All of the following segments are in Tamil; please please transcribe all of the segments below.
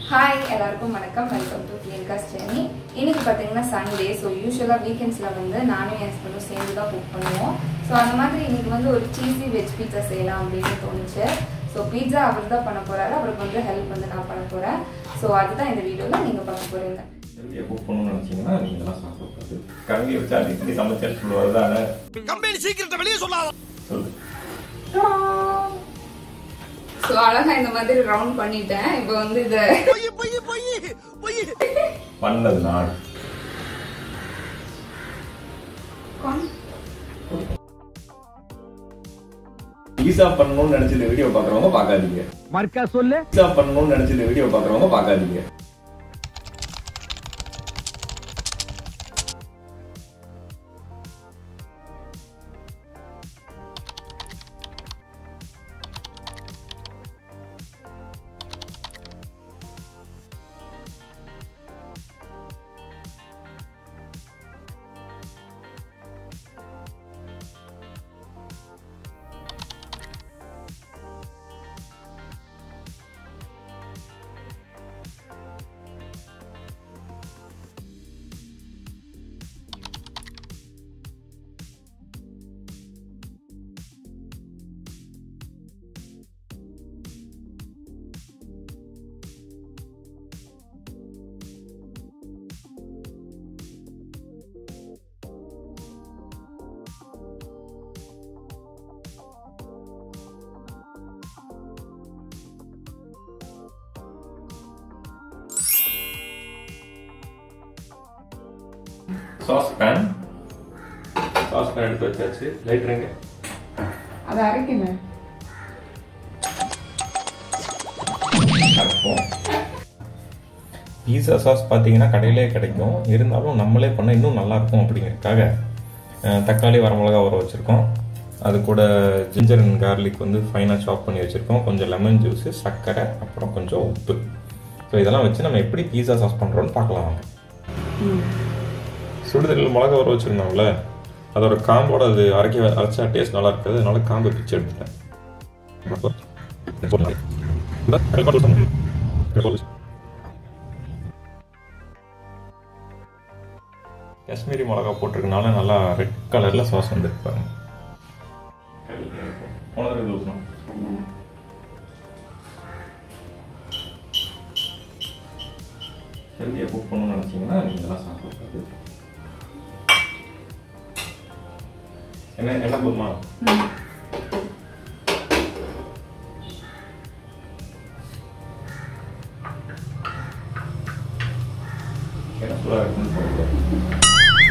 ஹாய் எல்லாருக்கும் வணக்கம் வெல்கம் டு பிரியங்காஸ் சேனி இன்னைக்கு பார்த்தீங்கன்னா சண்டே ஸோ யூஸ்வலாக வீக்கெண்ட்ஸில் வந்து நானும் என் ஹஸ்பண்டும் சேர்ந்து தான் குக் பண்ணுவோம் ஸோ அந்த மாதிரி இன்னைக்கு வந்து ஒரு சீஸி வெஜ் பீட்சா செய்யலாம் அப்படின்னு தோணுச்சு ஸோ பீட்சா அவர் தான் பண்ண போறாரு அவருக்கு வந்து ஹெல்ப் வந்து நான் பண்ண போகிறேன் ஸோ அதுதான் இந்த வீடியோவில் நீங்கள் பார்க்க போகிறீங்க ஹெல்த்தியாக குக் பண்ணணும்னு நினச்சிங்கன்னா நீங்கள் இதெல்லாம் சாப்பிடக்கூடாது கரண்டி வச்சு அடிக்கடி சமைச்சேன்னு சொல்லுவாரு தானே கம்பெனி சீக்கிரத்தை வெளியே சொல்லாத சொல்லு ஸோ அழகாக இந்த மாதிரி ரவுண்ட் பண்ணிட்டேன் இப்போ வந்து இதை பொய் பொய் பொய் பொய் பண்ணது நாள் பீஸா பண்ணணும்னு நினைச்சு இந்த வீடியோ பார்க்குறவங்க பார்க்காதீங்க மர்க்கா சொல்லு பீஸா பண்ணணும்னு நினைச்சு இந்த வீடியோ பார்க்குறவங்க பார்க்காதீங்க சாஸ் பேன் சாஸ் பேன் எடுத்து வச்சாச்சு லைட்ருங்க அதை அரைக்கணும் அரைப்போம் பீஸா சாஸ் பார்த்தீங்கன்னா கடையிலே கிடைக்கும் இருந்தாலும் நம்மளே பண்ண இன்னும் நல்லா இருக்கும் அப்படிங்கிறதுக்காக அஹ், தக்காளி வரமிளகா ஊற வச்சுருக்கோம் அது கூட ஜிஞ்சர் அண்ட் கார்லிக் வந்து ஃபைனாக சாப் பண்ணி வச்சுருக்கோம் கொஞ்சம் லெமன் ஜூஸு சர்க்கரை அப்புறம் கொஞ்சம் உப்பு ஸோ இதெல்லாம் வச்சு நம்ம எப்படி பீஸா சாஸ் பண்ணுறோன்னு பார்க்கலாம் வாங்க சுடுதண்ணில் மிளகா ஊற வச்சுருந்தோம்ல அதோட காம்போட அது அரைக்க அரைச்சா டேஸ்ட் நல்லா இருக்காது அதனால காம்பை பிச்சு எடுத்துட்டேன் காஷ்மீரி மிளகா போட்டிருக்கனால நல்லா ரெட் கலர்ல சாஸ் வந்துருக்கு பாருங்க ஹெல்த்தியாக குக் பண்ணணும்னு நினச்சிங்கன்னா நீங்கள் இதெல்லாம் சாப்பிடக்கூடாது என்ன என்ன போதுமா என்ன சூடாக இருக்குன்னு சொல்லுங்கள்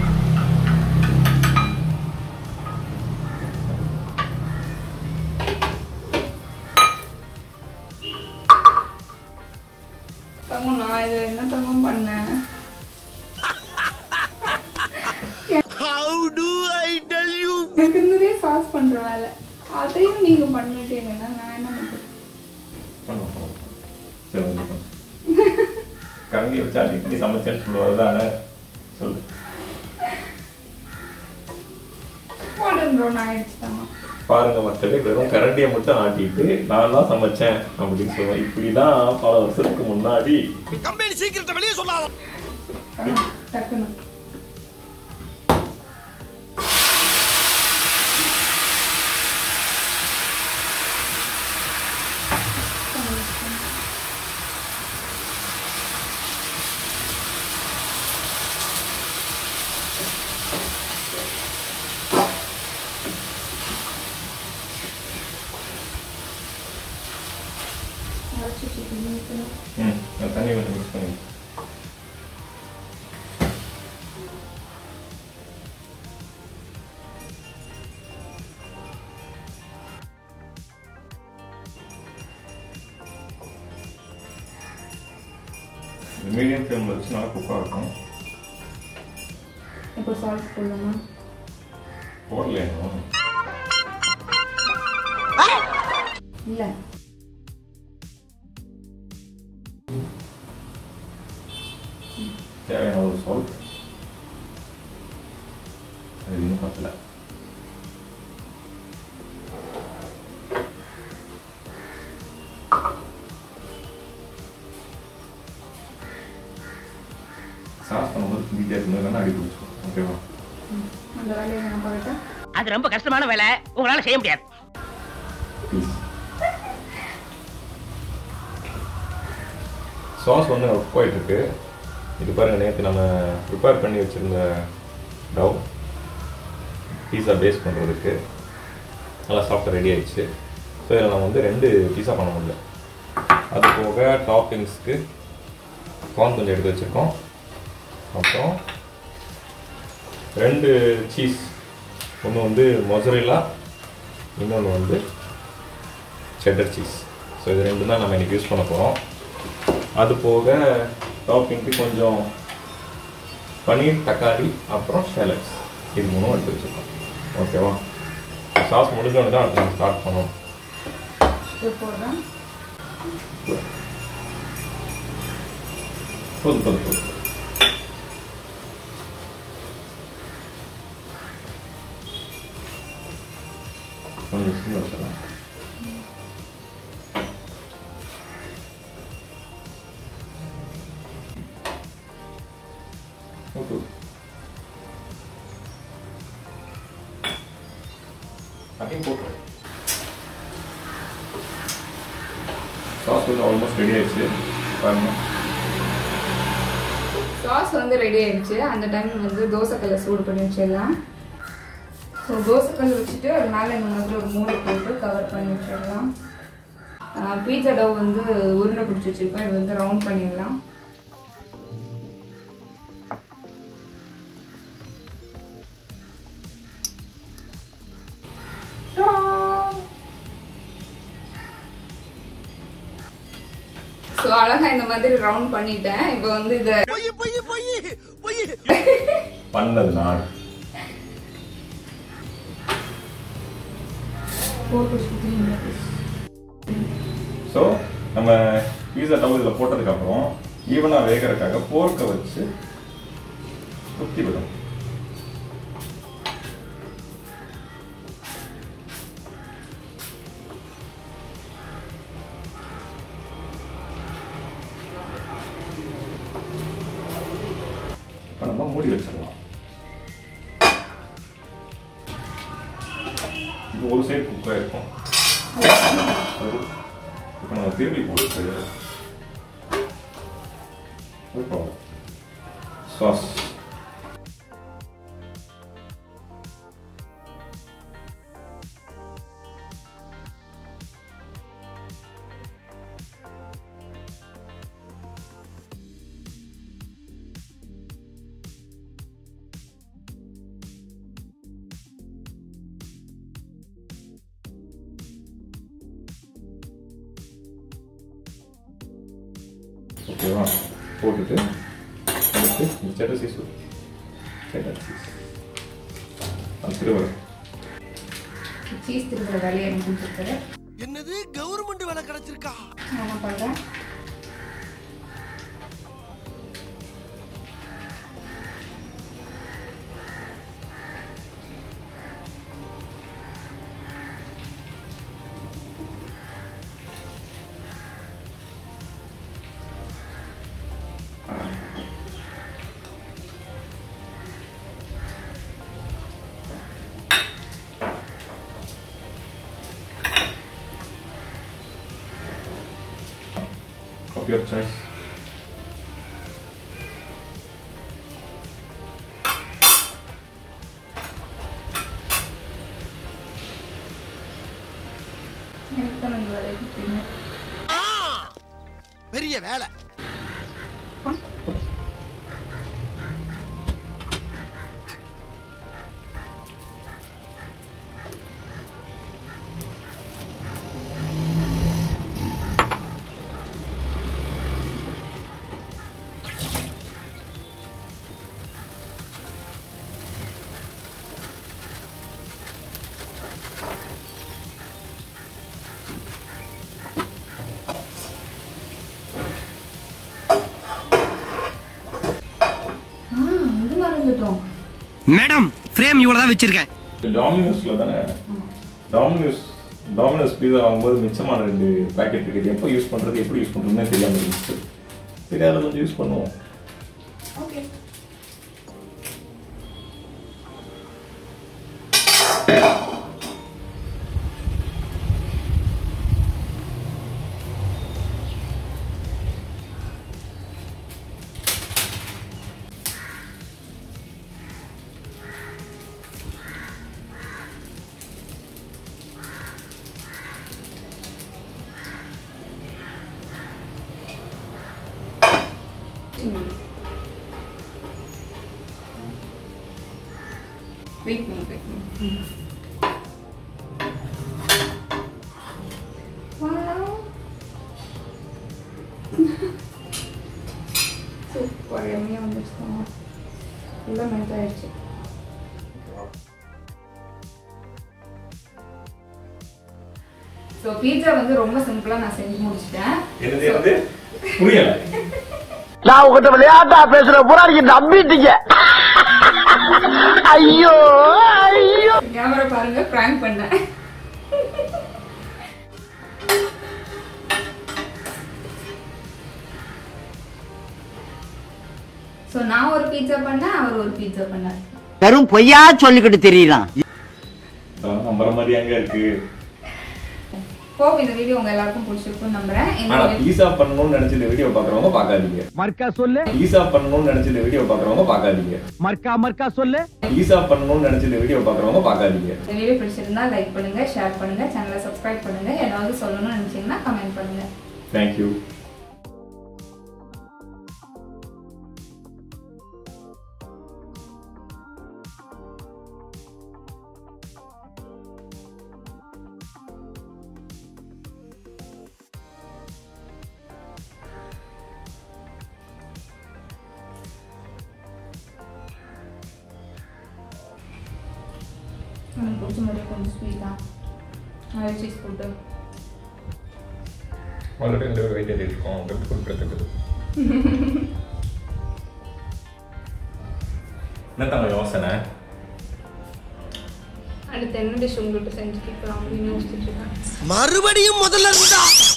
தங்கம் நான் இது என்ன தங்கம் பண்ணேன் how do I tell you எனக்கு இருந்ததே சாஸ் பண்ற வேலை அதையும் நீங்க பண்ணிட்டீங்கன்னா நான் என்ன பண்றது பண்ணுவோம் பண்ணுவோம் சரி வந்து பண்ணு. கரண்டி வச்சு அடிக்கடி சமைச்சேன்னு சொல்லுவாரு தானே சொல்லு போடுன்றோம் ஆயிடுச்சு தங்கம் பாருங்க மக்களே வெறும் கரண்டியை மட்டும் ஆட்டிட்டு நான் தான் சமைச்சேன் அப்படின்னு சொல்லுவேன் இப்படிதான் பல வருஷத்துக்கு முன்னாடி கம்பெனி சீக்கிரத்தை வெளியே சொல்லாத தங்கம், டக்குன்னு அரைச்சு chicken ஊத்தணும். ம் நான் தண்ணி கொஞ்சம் மிக்ஸ் பண்ணி மீடியம் ஃப்ளேமில் வச்சு நல்லா குக்காக இருக்கும் இப்போ சால்ட் போடலாமா போடல இன்னும் இல்ல தேவையான ஒரு சால்ட் அது இன்னும் பத்தல சாஸ் பண்ணும்போது கிண்டிட்டே இருக்கணும் இல்லைன்னா அடி பிடிச்சிக்கும் ஓகேவா அந்த வேலையை நான் பார்க்கட்டேன் அது ரொம்ப கஷ்டமான வேலை உங்களால செய்ய முடியாது ப்ளீஸ் சாஸ் வந்து ஒர்க் போயிட்டு இருக்கு இது பாருங்க நேற்று நம்ம ப்ரிப்பேர் பண்ணி வச்சிருந்த டவ் பீஸா பேஸ் பண்ணுறதுக்கு நல்லா சாஃப்டாக ரெடி ஆயிடுச்சு ஸோ இதில் நம்ம வந்து ரெண்டு பீஸா பண்ண முடியல அது போக டாப்பிங்ஸ்க்கு கார்ன் கொஞ்சம் எடுத்து வச்சுருக்கோம் அப்புறம் ரெண்டு சீஸ் ஒன்று வந்து மொசரில்லா இன்னொன்று வந்து செட்டர் சீஸ் ஸோ இது ரெண்டும் தான் நம்ம இன்னைக்கு யூஸ் பண்ண போகிறோம் அது போக டாப்பிங்க்கு கொஞ்சம் பன்னீர் தக்காளி அப்புறம் ஷேலட்ஸ் இது மூணும் எடுத்து வச்சுருக்கோம் ஓகேவா சாஸ் முடிஞ்சோடனே தான் அடுத்து நம்ம ஸ்டார்ட் பண்ணோம் இது போடுறேன் போதும் போதும் போதும் கொஞ்சம் சின்ன வச்சிடலாம் ஓகே அதையும் போட்டு சாஸ் கொஞ்சம் ஆல்மோஸ்ட் ரெடி ஆயிடுச்சு பாருங்க சாஸ் வந்து ரெடி ஆயிடுச்சு அந்த டைம் வந்து தோசைக்கல்லை சூடு பண்ணி வச்சிடலாம் ஸோ தோசைக்கல் வச்சுட்டு அது மேலே இந்த மாதிரி ஒரு மூடி போட்டு கவர் பண்ணி வச்சிடலாம் பீட்சா டவ் வந்து உருண்டை பிடிச்சி வச்சிருக்கோம் இது வந்து ரவுண்ட் பண்ணிடலாம் ஸோ அழகா இந்த மாதிரி ரவுண்ட் பண்ணிட்டேன் இப்போ வந்து இதை பொய் பொய் பொய் பொய் பண்ணது நான் போட்டு சுற்றி ஸோ நம்ம பீஸா டவு இதில் போட்டதுக்கப்புறம் ஈவனாக வேகிறதுக்காக போர்க்கை வச்சு குத்தி விடும் இப்போ நம்ம மூடி வச்சிடலாம் இது ஒரு சைடு குக் ஆயிருக்கும் அது இப்போ நம்ம திரும்பி போட்டு இப்போ சாஸ் ஓகேவா போட்டுட்டு அடுத்து இந்த செட்டர் சீஸ் செட்டர் சீஸ் அது திருவரை சீஸ் திருப்புற வேலையை எனக்கு கொடுத்துருக்காரு என்னது கவர்மெண்ட் வேலை கிடைச்சிருக்கா நான் என்ன பண்ணுறேன் of your choice எனக்கு தான் இந்த வேலையை கொடுத்தீங்க ஆ, பெரிய வேலை ஆ இது மறந்துட்டோம் மேடம் ஃப்ரேம் இவ்வளவுதான் வச்சிருக்கேன் டாமினோஸ்ல தானே டாமினோஸ் டாமினோஸ் பீஸா வாங்கும்போது மிச்சமான ரெண்டு பேக்கெட் இருக்குது எப்போ யூஸ் பண்ணுறது எப்படி யூஸ் பண்ணுறதுன்னு தெரியாம இருந்துச்சு சரி அதை கொஞ்சம் யூஸ் பண்ணுவோம் ஓகே வெயிட் பண்ணி வெயிட் பண்ணி சூப்பர் எம்மியாக வந்துருச்சு உள்ள மெல்ட் ஆயிடுச்சு ஸோ பீட்சா வந்து ரொம்ப சிம்பிளாக நான் செஞ்சு முடிச்சிட்டேன் என்னது என்னது புரியல நான் உங்ககிட்ட விளையாட்டா பேசுற பூரா நீங்க நம்பிட்டீங்க ஐயோ ஐயோ கேமரா பாருங்க ப்ராங்க் பண்ணேன் ஸோ நான் ஒரு பீட்சா பண்ணேன் அவர் ஒரு பீட்சா பண்ணார் வெறும் பொய்யா சொல்லிக்கிட்டு தெரியலாம் இதெல்லாம் நம்புற மாதிரி அங்க இருக்கு ஹோப் இந்த வீடியோ உங்க எல்லாருக்கும் பிடிச்சிருக்கும்னு நம்புறேன் இந்த ஆனா video- பீஸா பண்ணணும்னு நினைச்சு இந்த வீடியோ பாக்குறவங்க பாக்காதீங்க மர்க்கா சொல்லு பீஸா பண்ணணும்னு நினைச்சு இந்த வீடியோ பாக்குறவங்க பாக்காதீங்க மர்க்கா மர்க்கா சொல்லு பீஸா பண்ணணும்னு நினைச்சு இந்த வீடியோ பாக்குறவங்க பாக்காதீங்க இந்த வீடியோ பிடிச்சிருந்தா லைக் பண்ணுங்க ஷேர் பண்ணுங்க சேனலை சப்ஸ்கிரைப் பண்ணுங்க ஏதாவது சொல்லணும்னு நினைச்சீங்கன்னா கமெண்ட் பண்ணுங்க தேங்க்யூ எனக்கு பிடிச்ச மாதிரி கொஞ்சம் ஸ்வீட்டா நிறைய சீஸ் போட்டு ஆல்ரெடி ரெண்டு பேர் வெயிட் இருக்கோம் உங்களுக்கு கொடுக்குறதுக்கு என்ன தங்க யோசனை அடுத்து என்ன டிஷ் உங்களுக்கு செஞ்சு கேட்கலாம் அப்படின்னு யோசிச்சுட்டு இருக்கேன் மறுபடியும் முதல்ல இருந்தா